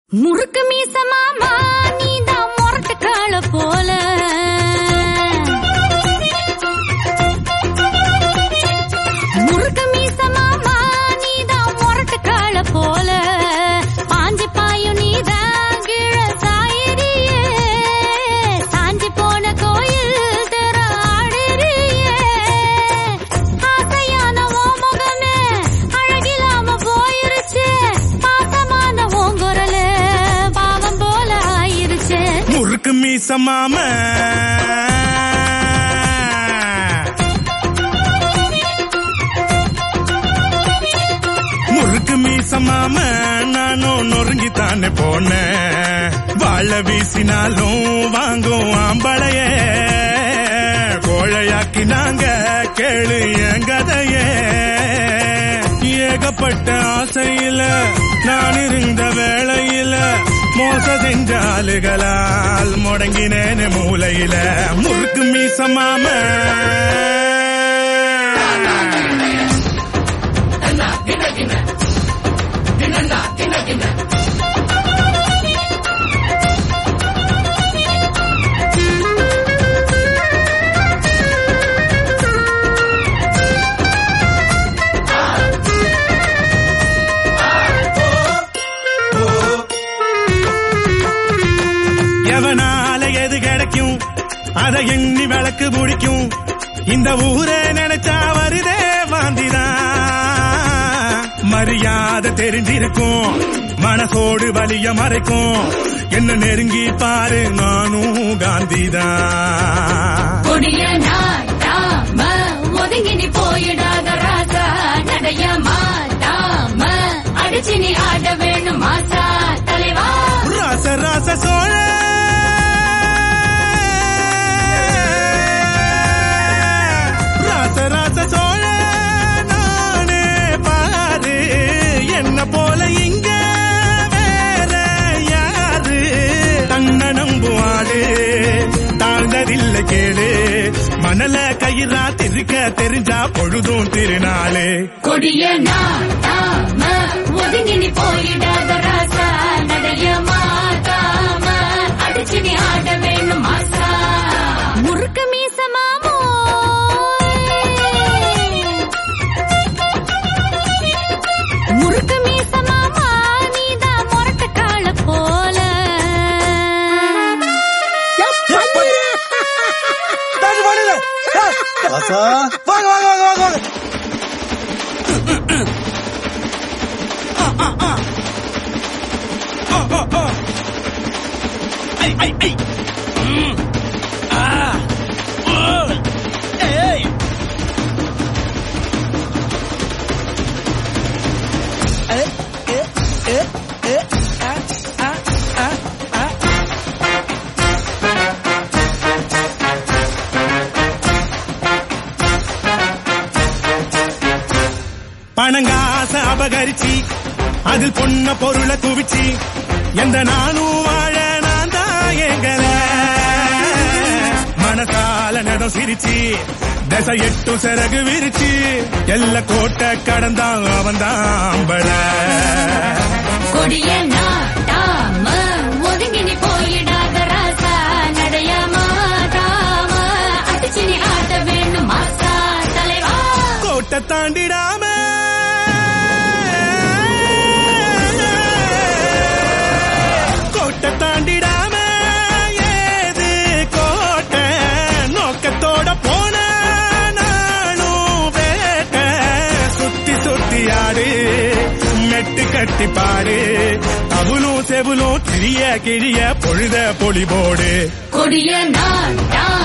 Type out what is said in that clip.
முறுக்கு மீச மாமா நீதான் முரட்டு கால போல முறுக்கு மீச மாமா நீதான் முரட்டு கால போல பாஞ்சு பாயும் நீதான் கீழ சாயிரியே சாஞ்சி போன கோயில் தெர ஆடுறியே ஆசையான ஓ முகமே அழகில்லாம போயிருச்சு பாசமான உன் குரலு பாவம் போல ஆயிருச்சு முறுக்கு மீச மாம முறுக்கு மீச மாம நானும் நொறுங்கித்தானே போனேன் வாழ வீசினாலும் வாங்கும் ஆம்பளைய கோழையாக்கி நாங்க கேளு என் கதையே ஏகப்பட்ட ஆசையில நான் இருந்த வேளையில மோச செஞ்ச ஆளுகளால் முடங்கினேனே மூலையில முறுக்கு மீசமாம எவனால எது கிடைக்கும் அதை எண்ணி விளக்கு பிடிக்கும் இந்த ஊரே நினைச்சா வருதே வாந்திதான் மரியாதை தெரிஞ்சிருக்கும் மனசோடு வலிய மறைக்கும் என்ன நெருங்கி பாரு நானும் காந்திதான் கொடிய நாட்டாம ஒதுங்கி நீ போயிடாத ராசா நடைய மாட்டாம அடிச்சு நீ ஆட வேணும் மாசா தலைவா ராச ராச சோழ ராச ராச சோழ நானே பாரு என்ன போல இங்க வேற யாரு தன்ன நம்புவாடு தாழ்ந்ததில்லை கேளு மணல கயிறா திருக்க தெரிஞ்சா பொழுதும் திருநாளு கொடிய நாட்டாம ஒதுங்கி நீ போயிடாத ராசா நடைய மாட்டாம அடிச்சு நீ ஆட வேணும் மாசா முறுக்கு மீச மாமோ முறுக்கு மீச மாமா நீதான் முரட்டு கால போல ராசா வாங்க வாங்க வாங்க வாங்க வாங்க ஐ ஐ ஐ ம். ஆ. ஓ. ஏய். ஏ, ஏ, ஏ, ஏ, ஆ, ஆ, ஆ, ஆ. பணங்காச அபகரிச்சு அதில் பொண்ண பொருளை குவிச்சு எந்த நானும் வாழ நான் தான் எங்கல மனசால நடம் சிரிச்சு தசை எட்டு சிறகு விரிச்சு எல்ல கோட்டை கடந்தான் அவன் தான் அம்பள கொடிய நாட்டாம ஒதுங்கி நீ போயிடாத ராசா நடைய மாட்டாம அடிச்சு நீ ஆட்ட வேணும் மாசா தலைவா கோட்டை தாண்டிடாம கோட்டை தாண்டிடாம ஏது கோட்டை நோக்கத்தோட போன நானும் வேட்ட சுத்தி சுத்தி ஆடு மெட்டு கட்டி பாடு அவளும் செவுளும் கிழிய கிழிய பொழுத பொலிபோடு கொடிய நாட்டாம